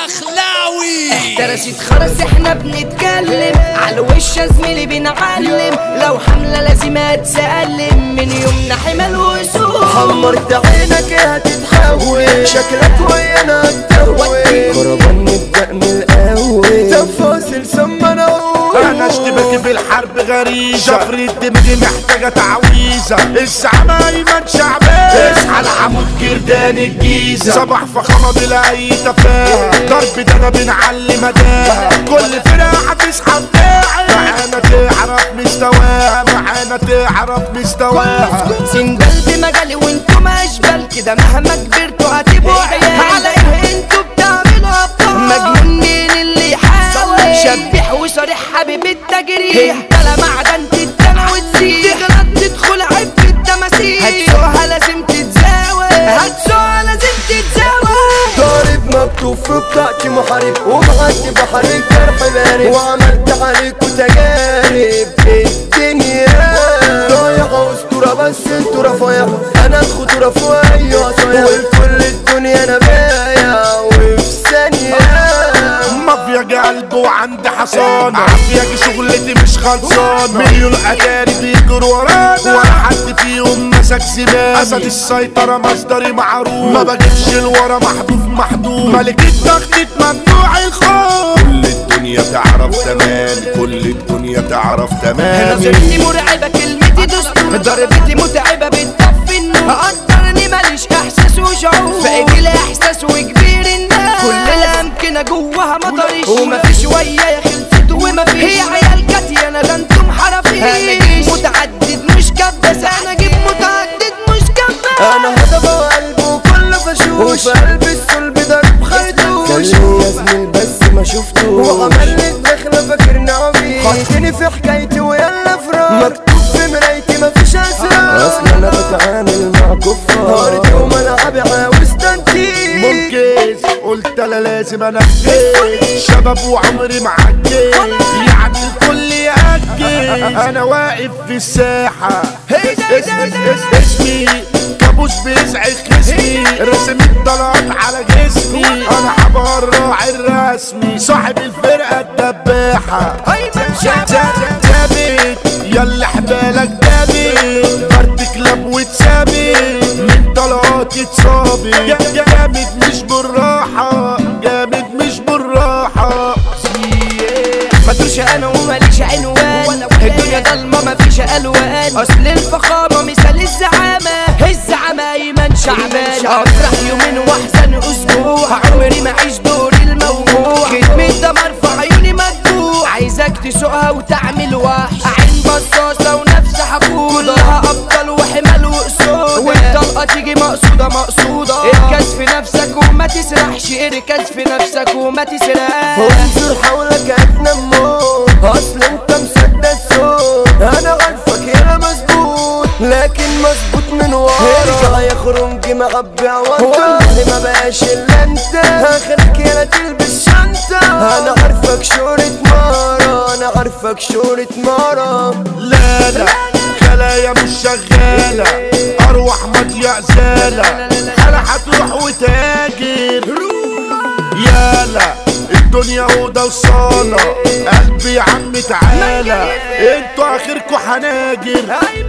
الدخلاوي درست خرس احنا بنتكلم على وش يا زميلي بنعلم لو حملة لازم هتسلم من يومنا حمل وسوق حمرت عينك هتتحول شكلك ويانا هتدور كربان نبدأ من الأول تفاصيل ثم نقول انا اشتبك في الحرب غريزة شفرة دماغي محتاجة تعويذة الزعامة ايمن شعبان اصحى العمود كردان الجيزة صباح فخامة بلا اي تفاهة ضرب ده انا بنعلي مداها كل فرقة هتسحب داعي معانا تعرف مستواها معانا تعرف مستواها سندال بمجالي وانتم اشبال كده مهما كبرتوا هتبقوا عيال على ايه انتوا بتعملوا ابطال مجنون مين اللي يحاول شبيح وصريح حبيب التجريح انت لا معدن تتنا وتسيح تغلط تدخل عيب في التماسيح هتسوقها لازم تتزاوى هتسوقها لازم تتزاوى ضارب مكتوب في بتاعتي محارب ومعدي بحر الجرح بارد وعملت عليكوا تجارب في الدنيا ضايعة اسطورة بس انتوا رفايع انا الخطورة في اي عصايا والكل الدنيا انا بايع وفي ثانية مافيا قلب وعندي حصانة عافية شغلتي مش خلصانة مليون اتاري بيجروا ورانا ولا حد فيهم مسك زمان اسد السيطرة مصدري معروف ما بجيبش الورا محذوف محدود ملك التخطيط ممنوع الخوف كل الدنيا تعرف تمام كل الدنيا تعرف تمام نظرتي مرعبة كلمتي دستور ضربتي متعبة بتطفي النور قدرني ماليش احساس وشعور فايدي الاحساس وكبير الناس كل الامكنة جواها مطرش ومفيش ويايا خلفت ومفيش هي عيال كاتية انا ده انتم حرفيش انا جيب متعدد مش كبس انا جيب متعدد مش كبس انا هضبة وقلبه كله فشوش وفي قلبي الصلب ضرب خيطوش كلمني يا زميل بس ما شفتوش وعمل لي الدخلة فاكرني عبيط حطني في حكايتي ويلا فراق مكتوب في مرايتي مفيش اسرار اصل انا بتعامل مع كفار ارضي وملعبي عاوز تنتيج منكس قلت انا لازم انفذ شباب وعمري معجز يعني الكل يأجل انا واقف في الساحة اس- اس- اس- اسمي كابوس بيزعج خصمي رسم الضلات على جسمي انا حبار الراعي الرسمي صاحب الفرقة الدباحة ايمن شعبان ثابت يلا حبالك دابت فرد كلاب وتثابت من طلقات اتصابت جا- جامد مش بالراحة جامد مش بالراحة ما تقولش انا وماليش عنوان الدنيا ضلمه مفيش الوان اصل الفخامه مثال الزعامه الزعامه ايمن شعبان افرح يومين واحزن اسبوع عمري ما اعيش دور الموضوع خدمة دمر في عيوني مدفوع عايزك تسوقها وتعمل وحش عين بصاصه ونفس حقود كلها ابطال وحمال واسود والطلقه تيجي مقصوده مقصوده اركز في نفسك وما تسرحش اركز في نفسك وما تسرحش وانظر حولك هتنمو اصل انت مسدد صوت انا عارفك هنا مظبوط لكن مظبوط من ورا ارجع يا خرنج معبي عوض والله ما بقاش الا انت اخرك يا تلبس شنطة انا عارفك شورة مرة انا عارفك شورة مرة لا لا خلايا مش شغالة أروح مضيع زالة أنا هتروح وتاجر يالا الدنيا أوضة وصالة قلبي يا عم تعالى انتوا آخركوا حناجر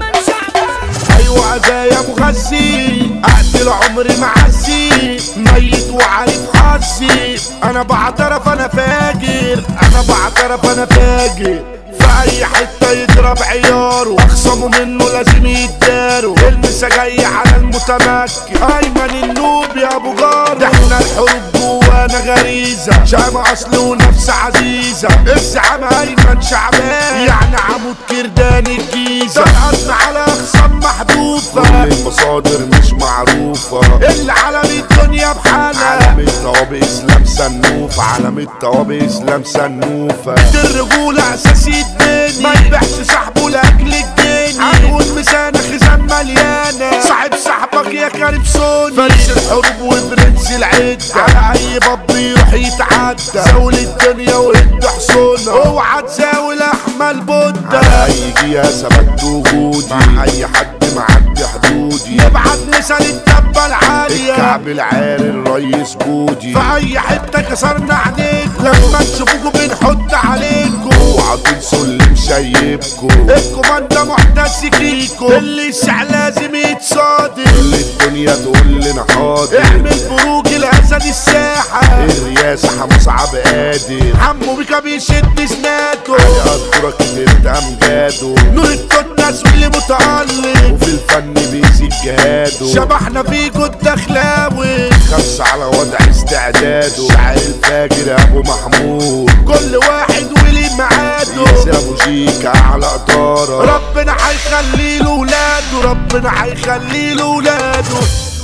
ايوه عزايا مغذي اقتل عمري معزي ميت وعارف حظي انا بعترف انا فاجر انا بعترف انا فاجر في اي حتة يضرب عياره اخصموا منه لازم يتداروا المسا جاي على المتمكن ايمن النوب يا ابو جار ده احنا الحروب جوانا غريزة شامة اصل ونفس عزيزة الزعامة ايمن شعبان يعني عمود كردان الجيزة سقطنا على اخصام محذوفة كل المصادر مش معروفة العالم الدنيا بحالها عالم الطوابق اسلام سنوف عالم الطوابق اسلام سنوفة الرجولة اساس الدنيا ما يبيعش صاحبه لاجل الدنيا عنقود مسانة خزان مليانة صاحب صاحبك يا كريم سوني فارس الحروب وبرنس العدة على اي باب يروح يتعدى زاول الدنيا وهد حصونة اوعى تزاول احمل بودة على اي جهة ثبت وجودي مع اي حد معدي حدودي يبعت مثال الدبة العالية كعب العار الريس بودي في اي حته كسرنا عينيكم لما تشوفوكوا بنحط عليكم اوعوا تنسوا اللي مشيبكم الكوماندا محتس فيكم اللي الساعة لازم يتصادم كل الدنيا تقول لنا حاضر اعمل بروج الاسد الساحة الرياسة حمص عب قادر حمو بيكا بيشد سناته قدرة كترت امجاده نور التوتاس واللي متألق وفي الفن بيزيد جهاده شبحنا فيكو الدخلاوي خمسة على وضع استعداده شاعر الفاجر ابو محمود كل واحد ولي ميعاده يا ابو شيكا على قدارة ربنا هيخلي له ولاده ربنا هيخلي له ولاده